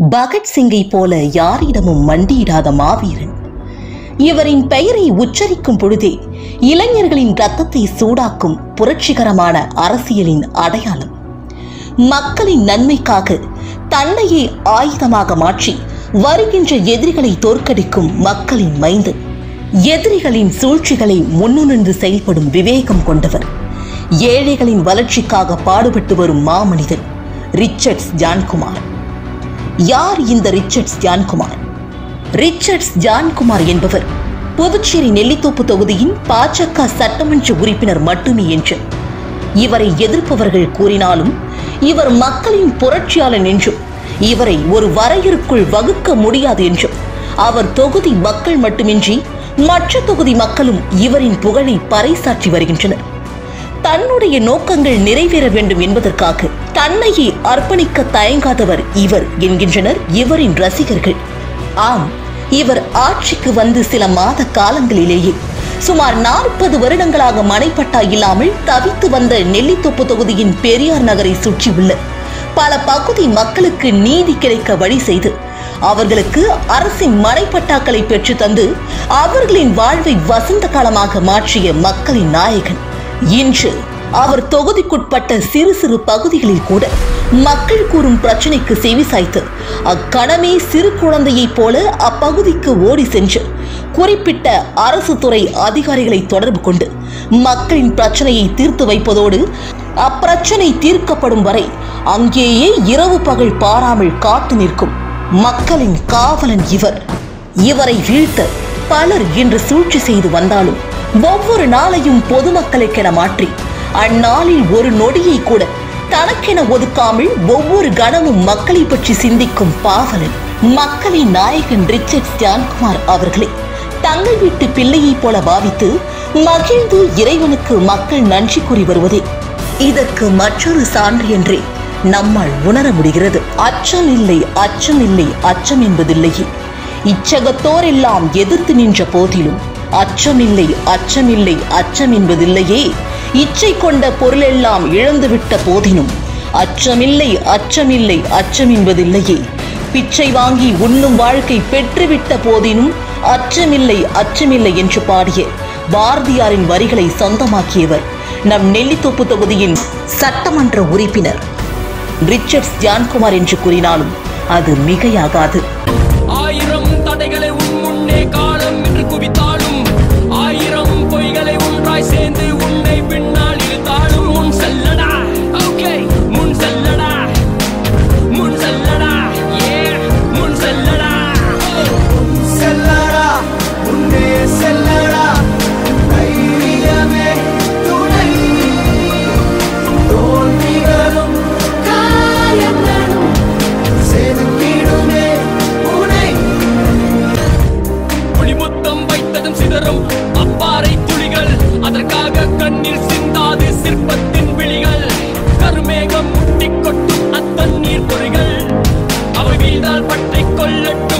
பகத்சிங்கை போல யாரிடமும் மண்டியிடாத மாவீரன் இவரின் பெயரை உச்சரிக்கும் பொழுதே இளைஞர்களின் ரத்தத்தை சூடாக்கும் புரட்சிகரமான அரசியலின் அடையாளம் மக்களின் நன்மைக்காக தன்னையே ஆயுதமாக மாற்றி வருகின்ற எதிரிகளை தோற்கடிக்கும் மக்களின் மைந்தன் எதிரிகளின் சூழ்ச்சிகளை முன்னுணர்ந்து செயல்படும் விவேகம் கொண்டவர் ஏழைகளின் வளர்ச்சிக்காக பாடுபட்டு வரும் மாமனிதன் ரிச்சர்ட்ஸ் ஜான்குமார் யார் இந்த ரிச்சர்ட்ஸ் ஜான்குமார் ரிச்சர்ட்ஸ் ஜான்குமார் என்பவர் புதுச்சேரி நெல்லித்தோப்பு தொகுதியின் பாஜக சட்டமன்ற உறுப்பினர் மட்டுமே என்று இவரை எதிர்ப்பவர்கள் கூறினாலும் இவர் மக்களின் புரட்சியாளன் என்றும் இவரை ஒரு வரையறுக்குள் வகுக்க முடியாது என்றும் அவர் தொகுதி மக்கள் மட்டுமின்றி மற்ற தொகுதி மக்களும் இவரின் புகழை பறைசாற்றி வருகின்றனர் தன்னுடைய நோக்கங்கள் நிறைவேற வேண்டும் என்பதற்காக தன்னையே அர்ப்பணிக்க தயங்காதவர் இவர் என்கின்றனர் இவரின் ரசிகர்கள் ஆம் இவர் ஆட்சிக்கு வந்து சில மாத காலங்களிலேயே சுமார் நாற்பது வருடங்களாக மனைப்பட்டா இல்லாமல் தவித்து வந்த நெல்லித்தோப்பு தொகுதியின் பெரியார் நகரை சுற்றியுள்ள பல பகுதி மக்களுக்கு நீதி கிடைக்க வழி செய்து அவர்களுக்கு அரசின் மனைப்பட்டாக்களை பெற்று தந்து அவர்களின் வாழ்வை வசந்த காலமாக மாற்றிய மக்களின் நாயகன் இன்று அவர் தொகுதிக்குட்பட்ட சிறு சிறு பகுதிகளில் கூட மக்கள் கூறும் பிரச்சனைக்கு செவிசாய்த்து அக்கணமே சிறு குழந்தையைப் போல அப்பகுதிக்கு ஓடி சென்று குறிப்பிட்ட அரசு துறை அதிகாரிகளை தொடர்பு கொண்டு மக்களின் பிரச்சனையை தீர்த்து வைப்பதோடு அப்பிரச்சனை தீர்க்கப்படும் வரை அங்கேயே இரவு பகல் பாராமல் காத்து நிற்கும் மக்களின் காவலன் இவர் இவரை வீழ்த்த பலர் இன்று சூழ்ச்சி செய்து வந்தாலும் ஒவ்வொரு நாளையும் பொதுமக்களுக்கென மாற்றி அந்நாளில் ஒரு நொடியை கூட தனக்கென ஒதுக்காமல் ஒவ்வொரு கணமும் மக்களை பற்றி சிந்திக்கும் பாவலன் மக்களின் நாயகன் ரிச்சர்ட் ஜான்குமார் அவர்களை தங்கள் வீட்டு பிள்ளையைப் போல பாவித்து மகிழ்ந்து இறைவனுக்கு மக்கள் நன்றி கூறி வருவதே இதற்கு மற்றொரு சான்று என்றே நம்மால் உணர முடிகிறது அச்சம் இல்லை அச்சம் இல்லை அச்சம் என்பதில்லையே இச்சகத்தோர் எல்லாம் எதிர்த்து நின்ற போதிலும் அச்சமில்லை அச்சமில்லை அச்சம் என்பதில்லையே இச்சை கொண்ட பொருளெல்லாம் இழந்துவிட்ட போதினும் அச்சமில்லை அச்சமில்லை அச்சம் என்பதில்லையே பிச்சை வாங்கி உண்ணும் வாழ்க்கை பெற்றுவிட்ட போதினும் அச்சமில்லை அச்சமில்லை என்று பாடிய பாரதியாரின் வரிகளை சொந்தமாக்கியவர் நம் நெல்லித்தோப்பு தொகுதியின் சட்டமன்ற உறுப்பினர் ரிச்சர்ட்ஸ் ஜான்குமார் என்று கூறினாலும் அது மிகையாகாது ஆயிரம் தடைகளை உன் முன்னே காலம் என்று குவித்தாலும் ஆயிரம் பொய்களை ஒன்றாய் சேர்ந்து உன்னை பின்னால் இழுத்தாலும் முன் செல்லடா ஓகே முன் செல்லடா முன் செல்லடா ஏ முன் செல்லடா செல்லடா உன்னே செல்லடா தைரியமே துணை தோல்விகளும் காயங்களும் செதுக்கிடுமே உனை புலிமுத்தம் வைத்ததும் சிதறும் அப்பாறை துளிகள் அதற்காக கண்ணில் சிந்தாது சிற்பத்தின் விழிகள் கருமேகம் முட்டிக் கொட்டும் அத்தண்ணீர் பொறிகள் அவை வீழ்ந்தால் பற்றிக் கொள்ளட்டும்